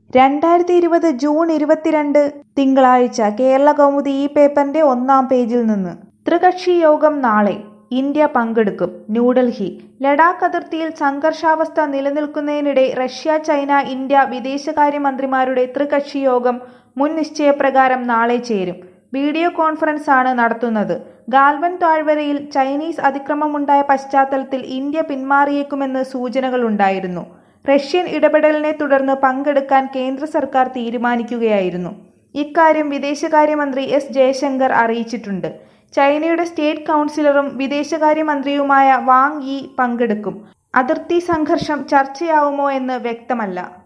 രണ്ടായിരത്തി ഇരുപത് ജൂൺ ഇരുപത്തിരണ്ട് തിങ്കളാഴ്ച കേരള കൗമുദി ഈ പേപ്പറിന്റെ ഒന്നാം പേജിൽ നിന്ന് ത്രികക്ഷി യോഗം നാളെ ഇന്ത്യ പങ്കെടുക്കും ന്യൂഡൽഹി ലഡാക്ക് അതിർത്തിയിൽ സംഘർഷാവസ്ഥ നിലനിൽക്കുന്നതിനിടെ റഷ്യ ചൈന ഇന്ത്യ വിദേശകാര്യമന്ത്രിമാരുടെ ത്രികക്ഷി യോഗം മുൻ നിശ്ചയപ്രകാരം നാളെ ചേരും വീഡിയോ കോൺഫറൻസ് ആണ് നടത്തുന്നത് ഗാൽവൻ താഴ്വരയിൽ ചൈനീസ് അതിക്രമമുണ്ടായ പശ്ചാത്തലത്തിൽ ഇന്ത്യ പിന്മാറിയേക്കുമെന്ന് സൂചനകളുണ്ടായിരുന്നു റഷ്യൻ ഇടപെടലിനെ തുടർന്ന് പങ്കെടുക്കാൻ കേന്ദ്ര സർക്കാർ തീരുമാനിക്കുകയായിരുന്നു ഇക്കാര്യം വിദേശകാര്യമന്ത്രി എസ് ജയശങ്കർ അറിയിച്ചിട്ടുണ്ട് ചൈനയുടെ സ്റ്റേറ്റ് കൗൺസിലറും വിദേശകാര്യമന്ത്രിയുമായ വാങ് യി പങ്കെടുക്കും അതിർത്തി സംഘർഷം ചർച്ചയാവുമോ എന്ന് വ്യക്തമല്ല